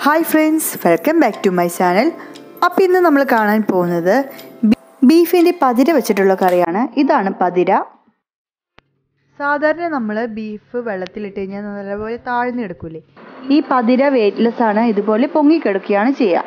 hi friends welcome back to my channel അപ്പോൾ ഇന്ന് നമ്മൾ കാണാൻ പോകുന്നത് ബീഫിൻ്റെ പതിര വെച്ചിട്ടുള്ള കറിയാണ് ഇതാണ് പതിര സാധാരണ നമ്മൾ ബീഫ് വെള്ളത്തിലിട്ട് കഴിഞ്ഞാൽ നല്ലപോലെ താഴ്ന്നെടുക്കൂലേ ഈ പതിര വെയ്റ്റ്ലെസ് ആണ് ഇതുപോലെ പൊങ്ങിക്കിടക്കുകയാണ് ചെയ്യുക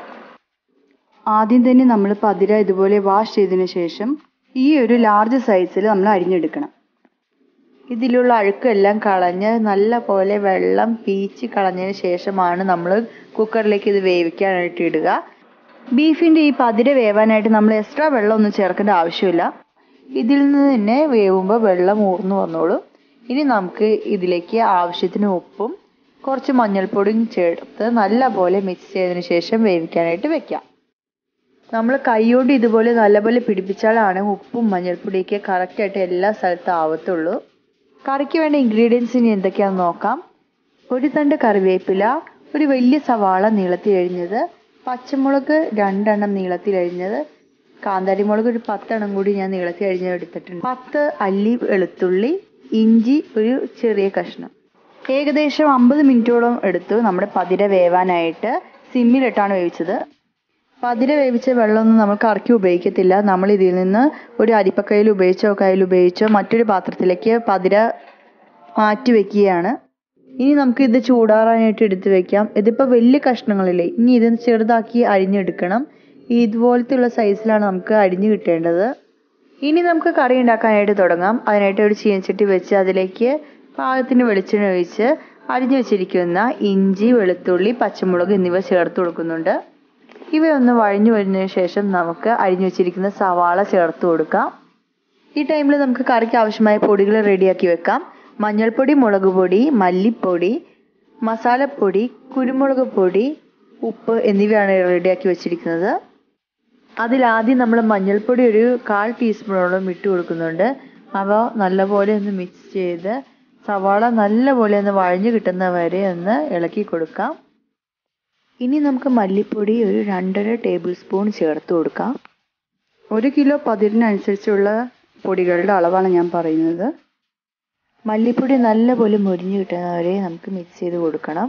ആദ്യം തന്നെ നമ്മൾ പതിര ഇതുപോലെ വാഷ് ചെയ്തതിന് ശേഷം ഈ ഒരു ലാർജ് സൈസിൽ നമ്മൾ അരിഞ്ഞെടുക്കണം ഇതിലുള്ള അഴുക്കെല്ലാം കളഞ്ഞ് നല്ല പോലെ വെള്ളം പീച്ച് കളഞ്ഞതിന് ശേഷമാണ് നമ്മൾ കുക്കറിലേക്ക് ഇത് വേവിക്കാനായിട്ട് ഇടുക ബീഫിൻ്റെ ഈ പതിര വേവാനായിട്ട് നമ്മൾ എക്സ്ട്രാ വെള്ളം ഒന്നും ചേർക്കേണ്ട ആവശ്യമില്ല ഇതിൽ നിന്ന് തന്നെ വേവുമ്പോൾ വെള്ളം ഊർന്നു വന്നോളൂ ഇനി നമുക്ക് ഇതിലേക്ക് ആവശ്യത്തിന് ഉപ്പും കുറച്ച് മഞ്ഞൾപ്പൊടിയും ചേർത്ത് നല്ല പോലെ മിക്സ് ചെയ്തതിന് ശേഷം വേവിക്കാനായിട്ട് വെക്കാം നമ്മൾ കൈയോട് ഇതുപോലെ നല്ലപോലെ പിടിപ്പിച്ചാലാണ് ഉപ്പും മഞ്ഞൾപ്പൊടിയൊക്കെ കറക്റ്റായിട്ട് എല്ലാ സ്ഥലത്തും ആവത്തുള്ളൂ കറിക്ക് വേണ്ട ഇൻഗ്രീഡിയൻസ് ഇനി എന്തൊക്കെയാണെന്ന് നോക്കാം ഒരു തണ്ട് കറിവേപ്പില ഒരു വലിയ സവാള നീളത്തിൽ അരിഞ്ഞത് പച്ചമുളക് രണ്ടെണ്ണം നീളത്തിൽ അരിഞ്ഞത് കാന്താരി മുളക് ഒരു പത്തെണ്ണം കൂടി ഞാൻ നീളത്തിൽ അരിഞ്ഞത് എടുത്തിട്ടുണ്ട് പത്ത് അല്ലി വെളുത്തുള്ളി ഇഞ്ചി ഒരു ചെറിയ കഷ്ണം ഏകദേശം അമ്പത് മിനിറ്റോളം എടുത്തു നമ്മുടെ പതിര വേവാനായിട്ട് സിമ്മിലിട്ടാണ് വേവിച്ചത് പതിര വേവിച്ച വെള്ളമൊന്നും നമ്മൾ കറക്കി ഉപയോഗിക്കത്തില്ല നമ്മൾ ഇതിൽ നിന്ന് ഒരു അരിപ്പക്കയിൽ ഉപയോഗിച്ചോ കയ്യിൽ ഉപയോഗിച്ചോ മറ്റൊരു പാത്രത്തിലേക്ക് പതിര മാറ്റി വെക്കുകയാണ് ഇനി നമുക്ക് ഇത് ചൂടാറാനായിട്ട് എടുത്ത് വെക്കാം ഇതിപ്പോൾ വലിയ കഷ്ണങ്ങളില്ലേ ഇനി ഇത് ചെറുതാക്കി അരിഞ്ഞെടുക്കണം ഇതുപോലത്തെയുള്ള സൈസിലാണ് നമുക്ക് അരിഞ്ഞു കിട്ടേണ്ടത് ഇനി നമുക്ക് കറി ഉണ്ടാക്കാനായിട്ട് തുടങ്ങാം അതിനായിട്ട് ഒരു ചീനച്ചട്ടി വെച്ച് അതിലേക്ക് പാകത്തിന് വെളിച്ചെണ്ണ ഒഴിച്ച് അരിഞ്ഞു വെച്ചിരിക്കുന്ന ഇഞ്ചി വെളുത്തുള്ളി പച്ചമുളക് എന്നിവ ചേർത്ത് കൊടുക്കുന്നുണ്ട് ഇവയൊന്ന് വഴഞ്ഞു വരുന്നതിന് ശേഷം നമുക്ക് അരിഞ്ഞു വെച്ചിരിക്കുന്ന സവാള ചേർത്ത് കൊടുക്കാം ഈ ടൈമിൽ നമുക്ക് കറിക്ക് ആവശ്യമായ പൊടികൾ റെഡിയാക്കി വെക്കാം മഞ്ഞൾപ്പൊടി മുളക് പൊടി മല്ലിപ്പൊടി മസാലപ്പൊടി കുരുമുളക് പൊടി ഉപ്പ് എന്നിവയാണ് റെഡിയാക്കി വെച്ചിരിക്കുന്നത് അതിലാദ്യം നമ്മൾ മഞ്ഞൾപ്പൊടി ഒരു കാൽ ടീസ്പൂണോളം ഇട്ട് കൊടുക്കുന്നുണ്ട് അവ നല്ലപോലെ ഒന്ന് മിക്സ് ചെയ്ത് സവാള നല്ലപോലെ ഒന്ന് വഴഞ്ഞു കിട്ടുന്ന വരെ ഒന്ന് ഇളക്കി കൊടുക്കാം ഇനി നമുക്ക് മല്ലിപ്പൊടി ഒരു രണ്ടര ടേബിൾ സ്പൂൺ ചേർത്ത് കൊടുക്കാം ഒരു കിലോ പതിരിനനുസരിച്ചുള്ള പൊടികളുടെ അളവാണ് ഞാൻ പറയുന്നത് മല്ലിപ്പൊടി നല്ലപോലെ മുരിഞ്ഞു കിട്ടുന്നവരെ നമുക്ക് മിക്സ് ചെയ്ത് കൊടുക്കണം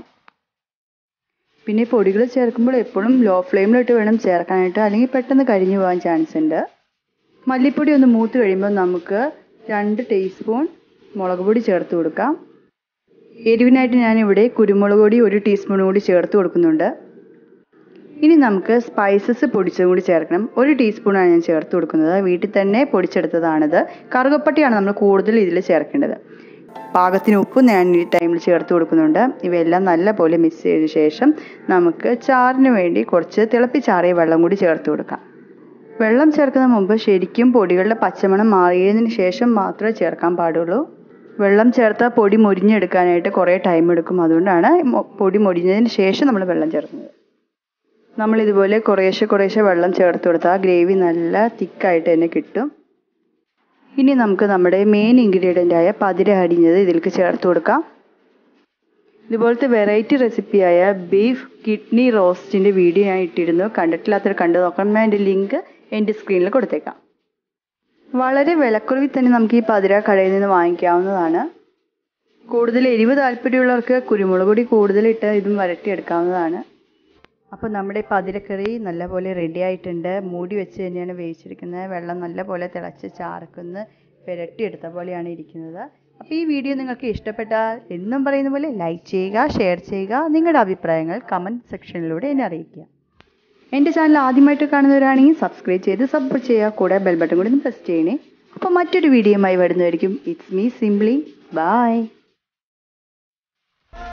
പിന്നെ പൊടികൾ ചേർക്കുമ്പോൾ എപ്പോഴും ലോ ഫ്ലെയിമിലിട്ട് വേണം ചേർക്കാനായിട്ട് അല്ലെങ്കിൽ പെട്ടെന്ന് കരിഞ്ഞു പോകാൻ ചാൻസ് ഉണ്ട് മല്ലിപ്പൊടി ഒന്ന് മൂത്ത് കഴിയുമ്പോൾ നമുക്ക് രണ്ട് ടീസ്പൂൺ മുളക് പൊടി ചേർത്ത് കൊടുക്കാം എരിവിനായിട്ട് ഞാനിവിടെ കുരുമുളക് പൊടി ഒരു ടീസ്പൂൺ കൂടി ചേർത്ത് കൊടുക്കുന്നുണ്ട് ഇനി നമുക്ക് സ്പൈസസ് പൊടിച്ചതും കൂടി ചേർക്കണം ഒരു ടീസ്പൂണാണ് ഞാൻ ചേർത്ത് കൊടുക്കുന്നത് വീട്ടിൽ തന്നെ പൊടിച്ചെടുത്തതാണിത് കറുകപ്പട്ടിയാണ് നമ്മൾ കൂടുതൽ ഇതിൽ ചേർക്കേണ്ടത് പാകത്തിന് ഉപ്പ് ഞാൻ ഈ ടൈമിൽ ചേർത്ത് കൊടുക്കുന്നുണ്ട് ഇവയെല്ലാം നല്ലപോലെ മിക്സ് ചെയ്ത ശേഷം നമുക്ക് ചാറിന് വേണ്ടി കുറച്ച് തിളപ്പിച്ചാറിയ വെള്ളം കൂടി ചേർത്ത് കൊടുക്കാം വെള്ളം ചേർക്കുന്ന മുമ്പ് ശരിക്കും പൊടികളുടെ പച്ചമണം മാറിയതിന് ശേഷം മാത്രമേ ചേർക്കാൻ പാടുള്ളൂ വെള്ളം ചേർത്താൽ പൊടി മൊരിഞ്ഞെടുക്കാനായിട്ട് കുറേ ടൈം എടുക്കും അതുകൊണ്ടാണ് പൊടി മൊരിഞ്ഞതിന് ശേഷം നമ്മൾ വെള്ളം ചേർക്കുന്നത് നമ്മൾ ഇതുപോലെ കുറേശ്ശെ കുറേശ്ശെ വെള്ളം ചേർത്ത് കൊടുത്താൽ ഗ്രേവി നല്ല തിക്കായിട്ട് തന്നെ കിട്ടും ഇനി നമുക്ക് നമ്മുടെ മെയിൻ ഇൻഗ്രീഡിയൻ്റ് ആയ പതിര അരിഞ്ഞത് ഇതിലേക്ക് ചേർത്ത് കൊടുക്കാം ഇതുപോലത്തെ വെറൈറ്റി റെസിപ്പിയായ ബീഫ് കിഡ്നി റോസ്റ്റിൻ്റെ വീഡിയോ ഞാൻ ഇട്ടിരുന്നു കണ്ടിട്ടില്ലാത്തവർ കണ്ടു നോക്കണം ഞാൻ എൻ്റെ ലിങ്ക് എൻ്റെ സ്ക്രീനിൽ കൊടുത്തേക്കാം വളരെ വിലക്കുറവിൽ തന്നെ നമുക്ക് ഈ പതിര കടയിൽ നിന്ന് വാങ്ങിക്കാവുന്നതാണ് കൂടുതൽ എരിവ് താല്പര്യമുള്ളവർക്ക് കുരുമുളക് പൊടി കൂടുതലിട്ട് ഇതും വരട്ടിയെടുക്കാവുന്നതാണ് അപ്പോൾ നമ്മുടെ പതിരക്കറി നല്ലപോലെ റെഡി ആയിട്ടുണ്ട് മൂടി വെച്ച് തന്നെയാണ് വേവിച്ചിരിക്കുന്നത് വെള്ളം നല്ലപോലെ തിളച്ച് ചാർക്കുന്ന് പുരട്ടിയെടുത്ത പോലെയാണ് ഇരിക്കുന്നത് അപ്പോൾ ഈ വീഡിയോ നിങ്ങൾക്ക് ഇഷ്ടപ്പെട്ടാൽ എന്നും പറയുന്ന പോലെ ലൈക്ക് ചെയ്യുക ഷെയർ ചെയ്യുക നിങ്ങളുടെ അഭിപ്രായങ്ങൾ കമൻറ്റ് സെക്ഷനിലൂടെ എന്നെ അറിയിക്കുക എൻ്റെ ചാനൽ ആദ്യമായിട്ട് കാണുന്നവരാണെങ്കിൽ സബ്സ്ക്രൈബ് ചെയ്ത് സപ്പോർട്ട് ചെയ്യുക കൂടെ ബെൽ ബട്ടൺ കൂടി ഒന്ന് പ്രസ് ചെയ്യണേ അപ്പോൾ മറ്റൊരു വീഡിയോയുമായി വരുന്നതായിരിക്കും ഇറ്റ്സ് മീ സിംപ്ലി ബൈ